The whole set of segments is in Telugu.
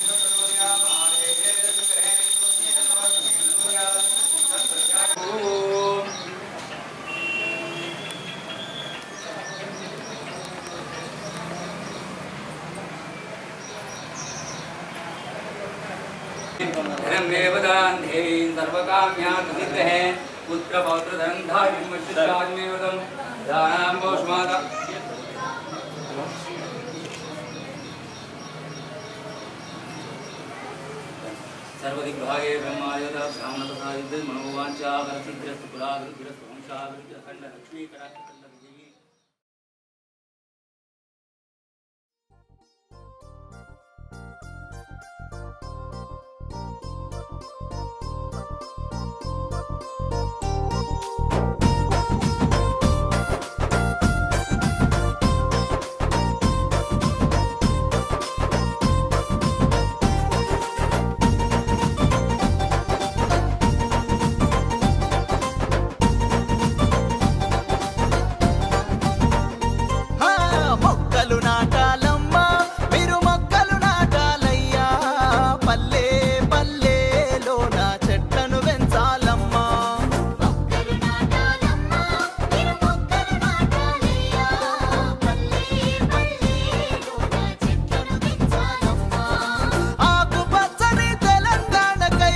धनमेव दान देवीं सर्वकाम्यां सिद्धे पुत्र पौत्र धन धान्यं वशिष्ठान्येव दं दानां पौष्मादा सर्वदिग्भागे ब्रह्मायुध ब्राह्मणप्रसादित मनोवाञ्छा वरसिद्धिरस्तु कुलाभिरस्तु वंशाभिरस्तु अखण्ड लक्ष्मी कटाक्षखण्ड विजयी హా, మొక్కలు నాటాలమ్మా మీరు మొక్కలు నాటాలయ్యా పల్లె పల్లెలో నా చెట్లను పెంచాలమ్మా మొక్కలు నాటాలమ్మా మీరు మొక్కలు నాటాలయ్యా పల్లె పల్లెలో నా చెట్లను పెంచాలమ్మా ఆకుపచ్చని తెలంగాణకై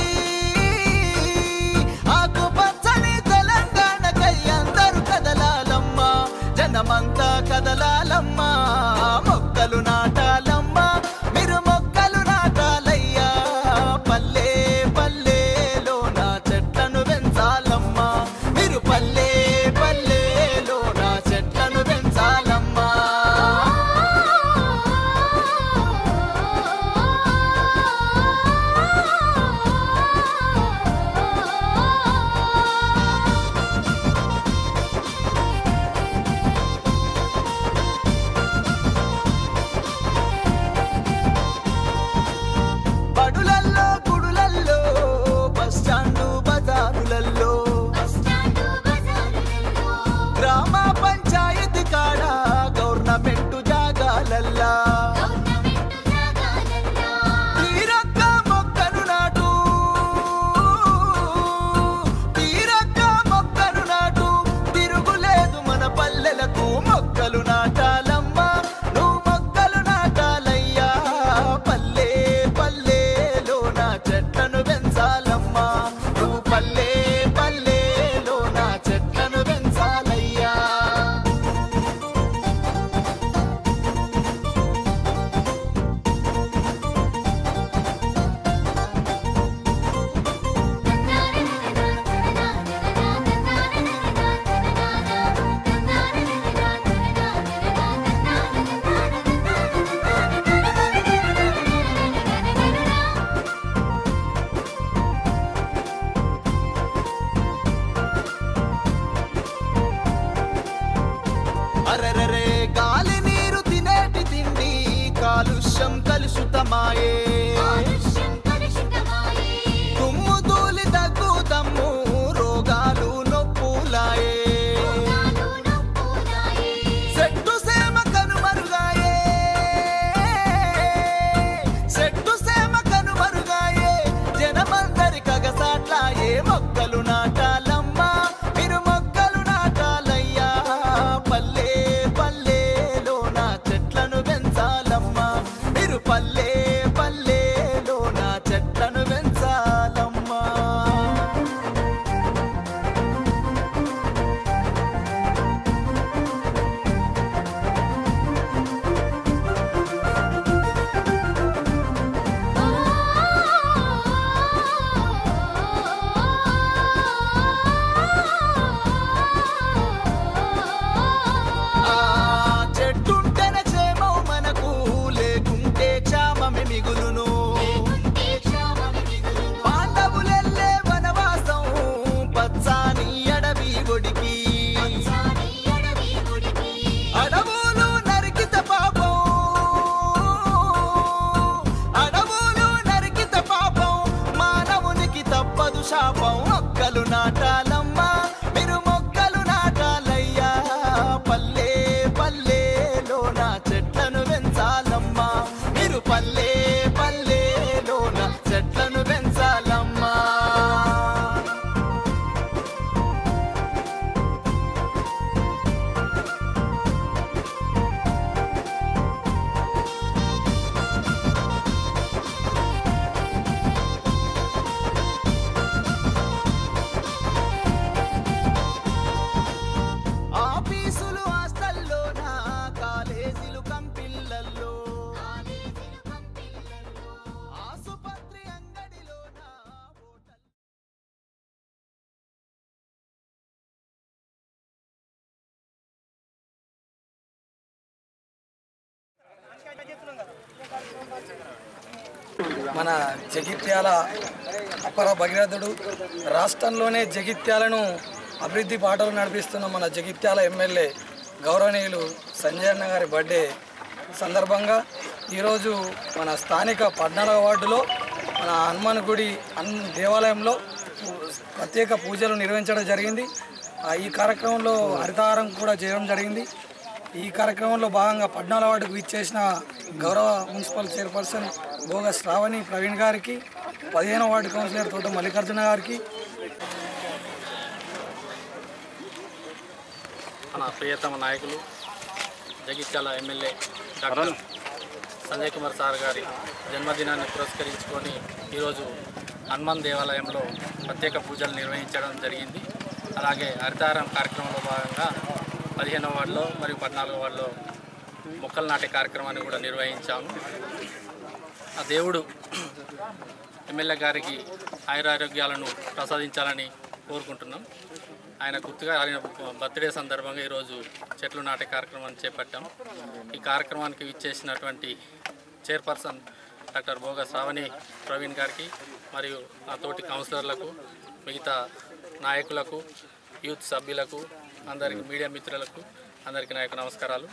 ఆకుపచ్చని తెలంగాణకై అందరూ కదలాలమ్మా జనమంతా కదలాలమ్మా మొక్కలు నాటాలమ్మా మీరు మొక్కలు నాటాలయ్యా పల్లె పల్లెలో నా చెట్లను పెంచాలమ్మా మీరు పల్లె పల్లెలో నా చెట్లను పెంచాలమ్మా బడులల్లో గుడులల్లో బస్ స్టాండు బజారులల్లో బస్టాండ్ బజారులలో గ్రామ పంచాయతీ కాడ గవర్నమెంట్ జాగాలల్లా గవర్నమెంట్ జాగాలల్లో తీరక్క మొక్కను నాటు తీరక్క మొక్కను నాటు తిరుగులేదు మన పల్లెలకు మొక్కలు నాటాలమ్మా నువ్వు మొక్కలు నాటాలయ్యా పల్లె పల్లెలో నా చెట్లను పెంచాలమ్మా నువ్వు పల్లె పల్లెలో నా చెట్లను పెంచాలయ్యా అరెరరే గాలి నీరు తినేటి తిండి కాలుష్యం కలుషితమాయే కాలుష్యం కలుషితమాయే తుమ్ము తూలి దగ్గు తమ్ము రోగాలు నొప్పులాయే రోగాలు నొప్పులాయే చెట్టు సేమ కనుమరుగాయే చెట్టు సేమ కనుమరుగాయే జనమందరి కగసాట్లాయే మొక్కలు నాటాలమ్మా మీరు మొక్కలు నాటాలయ్యా పల్లె పల్లెలో నా చెట్లను పెంచాలమ్మా మీరు పల్లె పల్లె మన జగిత్యాల అపర భగీరథుడు రాష్ట్రంలోనే జగిత్యాలను అభివృద్ధి పాటలు నడిపిస్తున్న మన జగిత్యాల ఎమ్మెల్యే గౌరవనీయులు సంజయ్ అన్న గారి బర్త్డే సందర్భంగా ఈరోజు మన స్థానిక పద్నాలుగవ వార్డులో మన హనుమాన్ గుడి అన్ దేవాలయంలో ప్రత్యేక పూజలు నిర్వహించడం జరిగింది ఆ, ఈ కార్యక్రమంలో హరితహారం కూడా చేయడం జరిగింది ఈ కార్యక్రమంలో భాగంగా పద్నాలుగు వార్డుకు ఇచ్చేసిన గౌరవ మున్సిపల్ చైర్పర్సన్ భోగ శ్రావణి ప్రవీణ్ గారికి పదిహేనవ వార్డు కౌన్సిలర్ తోట మల్లికార్జున గారికి మన ప్రియతమ నాయకులు Jagtial MLA doctor Sanjay Kumar sir గారి జన్మదినాన్ని పురస్కరించుకొని ఈరోజు హనుమాన్ దేవాలయంలో ప్రత్యేక పూజలు నిర్వహించడం జరిగింది అలాగే హరితారం కార్యక్రమంలో భాగంగా పదిహేనవ వార్డులో మరియు పద్నాలుగో వార్డులో మొక్కలు నాటే కార్యక్రమాన్ని కూడా నిర్వహించాము ఆ దేవుడు ఎమ్మెల్యే గారికి ఆయురారోగ్యాలను ప్రసాదించాలని కోరుకుంటున్నాం ఆయన గుర్తుగా ఆయన బర్త్డే సందర్భంగా ఈరోజు చెట్లు నాటే కార్యక్రమాన్ని చేపట్టాం ఈ కార్యక్రమానికి విచ్చేసినటువంటి చైర్పర్సన్ డాక్టర్ భోగ శ్రావణి ప్రవీణ్ గారికి మరియు ఆ తోటి కౌన్సిలర్లకు మిగతా నాయకులకు యూత్ సభ్యులకు అందరికి మీడియా మిత్రులకు అందరికీ నా యొక్క నమస్కారాలు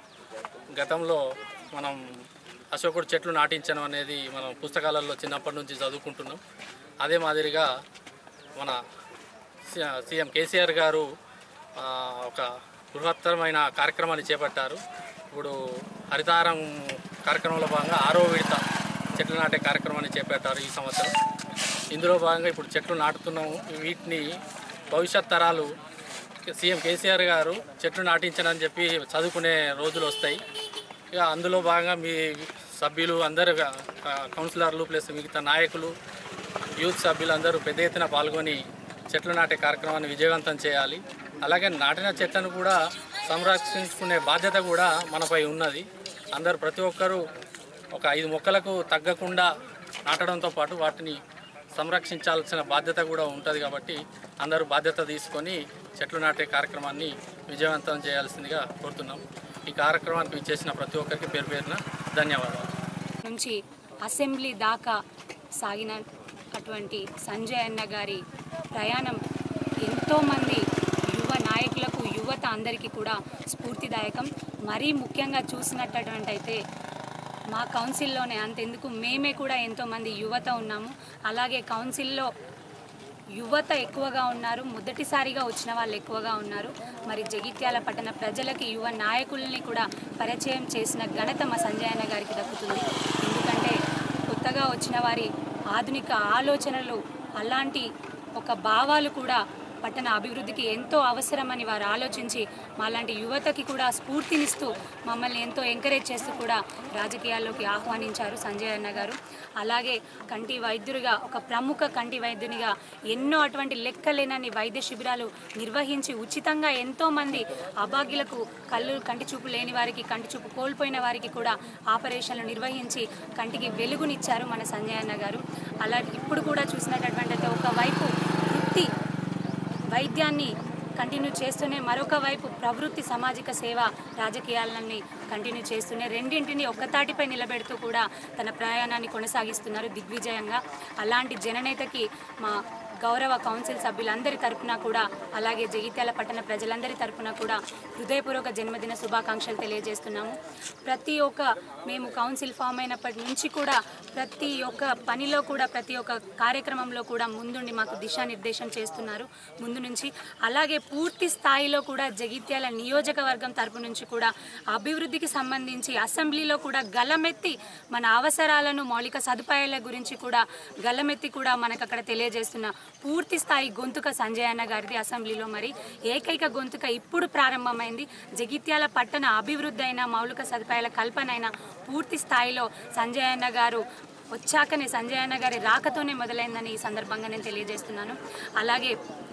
గతంలో మనం అశోకుడు చెట్లు నాటించడం అనేది మనం పుస్తకాలలో చిన్నప్పటి నుంచి చదువుకుంటున్నాం అదే మాదిరిగా మన సి- సీఎం కేసీఆర్ గారు ఆ, ఒక బృహత్తరమైన కార్యక్రమాన్ని చేపట్టారు ఇప్పుడు హరితారం కార్యక్రమంలో భాగంగా ఆరో విడత చెట్లు నాటే కార్యక్రమాన్ని చేపట్టారు ఈ సంవత్సరం ఇందులో భాగంగా ఇప్పుడు చెట్లు నాటుతున్నాము వీటిని భవిష్యత్ తరాలు సీఎం కేసీఆర్ గారు చెట్లు నాటించనని చెప్పి చదువుకునే రోజులు వస్తాయి ఇక అందులో భాగంగా మీ సభ్యులు అందరు ఆ, కౌన్సిలర్లు ప్లస్ మిగతా నాయకులు యూత్ సభ్యులు అందరూ పెద్ద ఎత్తున పాల్గొని చెట్లు నాటే కార్యక్రమాన్ని విజయవంతం చేయాలి అలాగే నాటిన చెట్లను కూడా సంరక్షించుకునే బాధ్యత కూడా మనపై ఉన్నది అందరూ ప్రతి ఒక్కరూ ఒక ఐదు మొక్కలకు తగ్గకుండా నాటడంతో పాటు వాటిని సంరక్షించాల్సిన బాధ్యత కూడా ఉంటుంది కాబట్టి అందరూ బాధ్యత తీసుకొని చెట్లు నాటే కార్యక్రమాన్ని విజయవంతం చేయాల్సిందిగా కోరుతున్నాం ఈ కార్యక్రమానికి ఇచ్చేసిన ప్రతి ఒక్కరికి పేరు పేరున ధన్యవాదాలు నుంచి అసెంబ్లీ దాకా సాగిన అటువంటి సంజయ్ అన్న గారి ప్రయాణం ఎంతోమంది యువ నాయకులకు యువత అందరికీ కూడా స్ఫూర్తిదాయకం మరీ ముఖ్యంగా చూసినటువంటి అయితే మా కౌన్సిల్లోనే అంతెందుకు మేమే కూడా ఎంతోమంది యువత ఉన్నాము అలాగే కౌన్సిల్లో యువత ఎక్కువగా ఉన్నారు మొదటిసారిగా వచ్చిన వాళ్ళు ఎక్కువగా ఉన్నారు మరి జగిత్యాల పట్టణ ప్రజలకి యువ నాయకుల్ని కూడా పరిచయం చేసిన ఘనత మా సంజయ్ అన్న గారికి దక్కుతుంది ఎందుకంటే కొత్తగా వచ్చిన వారి ఆధునిక ఆలోచనలు అలాంటి ఒక భావాలు కూడా పట్టణ అభివృద్ధికి ఎంతో అవసరమని వారు ఆలోచించి మాలాంటి యువతకి కూడా స్ఫూర్తినిస్తూ మమ్మల్ని ఎంతో ఎంకరేజ్ చేస్తూ కూడా రాజకీయాల్లోకి ఆహ్వానించారు సంజయ్ అన్న గారు అలాగే కంటి వైద్యుడిగా ఒక ప్రముఖ కంటి వైద్యునిగా ఎన్నో అటువంటి లెక్కలేనన్ని వైద్య శిబిరాలు నిర్వహించి ఉచితంగా ఎంతోమంది అభాగ్యులకు కళ్ళు కంటి చూపు లేని వారికి కంటి చూపు కోల్పోయిన వారికి కూడా ఆపరేషన్లు నిర్వహించి కంటికి వెలుగునిచ్చారు మన సంజయ్ అన్న గారు అలా ఇప్పుడు కూడా చూసినటువంటి అయితే ఒకవైపు వృత్తి వైద్యాన్ని కంటిన్యూ చేస్తూనే మరొక వైపు ప్రవృత్తి సామాజిక సేవ రాజకీయాలని కంటిన్యూ చేస్తూనే రెండింటిని ఒక్కతాటిపై నిలబెడుతూ కూడా తన ప్రయాణాన్ని కొనసాగిస్తున్నారు దిగ్విజయంగా అలాంటి జననేతకి మా గౌరవ కౌన్సిల్ సభ్యులందరి తరపున కూడా అలాగే జగిత్యాల పట్టణ ప్రజలందరి తరపున కూడా హృదయపూర్వక జన్మదిన శుభాకాంక్షలు తెలియజేస్తున్నాము ప్రతి ఒక్క మేము కౌన్సిల్ ఫామ్ అయినప్పటి నుంచి కూడా ప్రతి ఒక్క పనిలో కూడా ప్రతి ఒక్క కార్యక్రమంలో కూడా ముందుండి మాకు దిశానిర్దేశం చేస్తున్నారు ముందు నుంచి అలాగే పూర్తి స్థాయిలో కూడా జగిత్యాల నియోజకవర్గం తరపు నుంచి కూడా అభివృద్ధికి సంబంధించి అసెంబ్లీలో కూడా గలమెత్తి మన అవసరాలను మౌలిక సదుపాయాల గురించి కూడా గలమెత్తి కూడా మనకు అక్కడ తెలియజేస్తున్న పూర్తి స్థాయి గొంతుక సంజయ్ అన్న గారిది అసెంబ్లీలో మరి ఏకైక గొంతుక ఇప్పుడు ప్రారంభమైంది జగిత్యాల పట్టణ అభివృద్ధి అయిన మౌలిక సదుపాయాల కల్పన అయిన పూర్తి స్థాయిలో సంజయ్ అన్న గారు వచ్చాకనే సంజయ్ అన్న గారి రాకతోనే మొదలైందని ఈ సందర్భంగా నేను తెలియజేస్తున్నాను అలాగే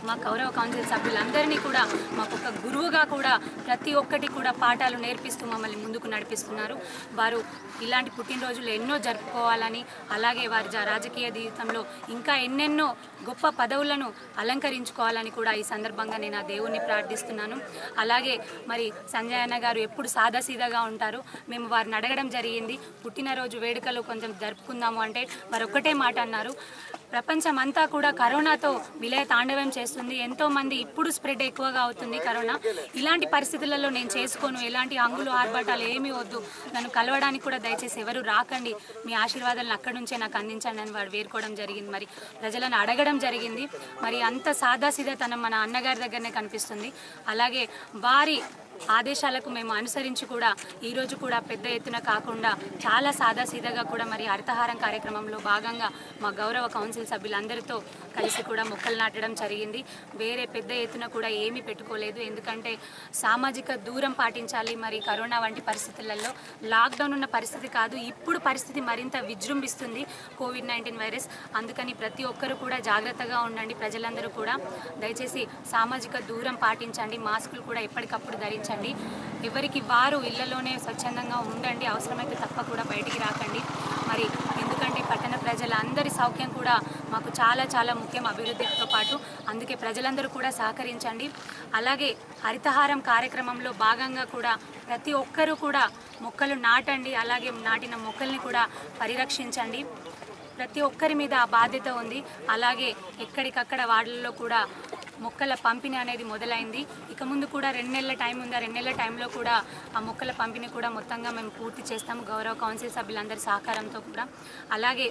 మా గౌరవ కౌన్సిల్ సభ్యులందరినీ కూడా మాకు ఒక గురువుగా కూడా ప్రతి ఒక్కటి కూడా పాఠాలు నేర్పిస్తూ మమ్మల్ని ముందుకు నడిపిస్తున్నారు వారు ఇలాంటి పుట్టినరోజులు ఎన్నో జరుపుకోవాలని అలాగే వారి జా- రాజకీయ జీవితంలో ఇంకా ఎన్నెన్నో గొప్ప పదవులను అలంకరించుకోవాలని కూడా ఈ సందర్భంగా నేను ఆ దేవుణ్ణి ప్రార్థిస్తున్నాను అలాగే మరి సంజయ్ అన్న గారు ఎప్పుడు సాదాసీదాగా ఉంటారు మేము వారిని అడగడం జరిగింది పుట్టినరోజు వేడుకలు కొంచెం జరుపుకుందాము అంటే వారు ఒక్కటే మాట అన్నారు ప్రపంచం అంతా కూడా కరోనాతో విలయ తాండవం చేస్తుంది ఎంతో మంది ఇప్పుడు స్ప్రెడ్ ఎక్కువగా అవుతుంది కరోనా ఇలాంటి పరిస్థితులలో నేను చేసుకోను ఎలాంటి అంగులు ఆర్భాటాలు ఏమీ వద్దు నన్ను కలవడానికి కూడా దయచేసి ఎవరు రాకండి మీ ఆశీర్వాదాలను అక్కడి నుంచే నాకు అందించండి అని వాడు వేడుకోవడం జరిగింది మరి ప్రజలను అడగడం జరిగింది మరి అంత సాదాసీదాతనం మన అన్నగారి దగ్గరనే కనిపిస్తుంది అలాగే వారి ఆదేశాలకు మేము అనుసరించి కూడా ఈరోజు కూడా పెద్ద ఎత్తున కాకుండా చాలా సాదాసీదాగా కూడా మరి హరితహారం కార్యక్రమంలో భాగంగా మా గౌరవ కౌన్సిల్ సభ్యులందరితో కలిసి కూడా మొక్కలు నాటడం జరిగింది వేరే పెద్ద ఎత్తున కూడా ఏమీ పెట్టుకోలేదు ఎందుకంటే సామాజిక దూరం పాటించాలి మరి కరోనా వంటి పరిస్థితులలో లాక్డౌన్ ఉన్న పరిస్థితి కాదు ఇప్పుడు పరిస్థితి మరింత విజృంభిస్తుంది కోవిడ్ నైన్టీన్ వైరస్ అందుకని ప్రతి ఒక్కరు కూడా జాగ్రత్తగా ఉండండి ప్రజలందరూ కూడా దయచేసి సామాజిక దూరం పాటించండి మాస్కులు కూడా ఎప్పటికప్పుడు ధరించండి ఎవరికి వారు ఇళ్లలోనే స్వచ్ఛందంగా ఉండండి అవసరమైతే తప్ప కూడా బయటికి రాకండి మరి ఎందుకంటే పట్టణ ప్రజలందరి సౌఖ్యం కూడా మాకు చాలా చాలా ముఖ్యం అభివృద్ధితో పాటు అందుకే ప్రజలందరూ కూడా సహకరించండి అలాగే హరితహారం కార్యక్రమంలో భాగంగా కూడా ప్రతి ఒక్కరూ కూడా మొక్కలు నాటండి అలాగే నాటిన మొక్కల్ని కూడా పరిరక్షించండి ప్రతి ఒక్కరి మీద ఆ బాధ్యత ఉంది అలాగే ఎక్కడికక్కడ వార్డుల్లో కూడా మొక్కల పంపిణీ అనేది మొదలైంది ఇక ముందు కూడా రెండు నెలల టైం ఉంది ఆ రెండు నెలల టైంలో కూడా ఆ మొక్కల పంపిణీ కూడా మొత్తంగా మేము పూర్తి చేస్తాము గౌరవ కౌన్సిల్ సభ్యులందరి సహకారంతో కూడా అలాగే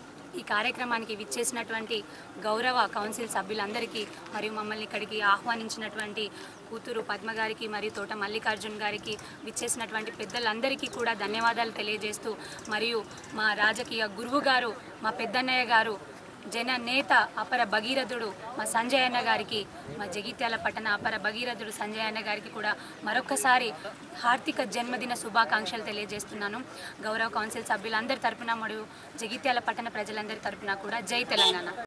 ఈ కార్యక్రమానికి విచ్చేసినటువంటి గౌరవ కౌన్సిల్ సభ్యులందరికీ మరియు మమ్మల్ని ఇక్కడికి ఆహ్వానించినటువంటి కూతురు పద్మ గారికి మరియు తోట మల్లికార్జున్ గారికి విచ్చేసినటువంటి పెద్దలందరికీ కూడా ధన్యవాదాలు తెలియజేస్తూ మరియు మా రాజకీయ గురువు గారు మా పెద్దన్నయ్య గారు జన నేత అపర భగీరథుడు మా సంజయ్ అన్న గారికి మా జగిత్యాల పట్టణ అపర భగీరథుడు సంజయ్ అన్న గారికి కూడా మరొకసారి హార్దిక జన్మదిన శుభాకాంక్షలు తెలియజేస్తున్నాను గౌరవ కౌన్సిల్ సభ్యులందరి తరపున మరియు జగిత్యాల పట్టణ ప్రజలందరి తరపున కూడా జై తెలంగాణ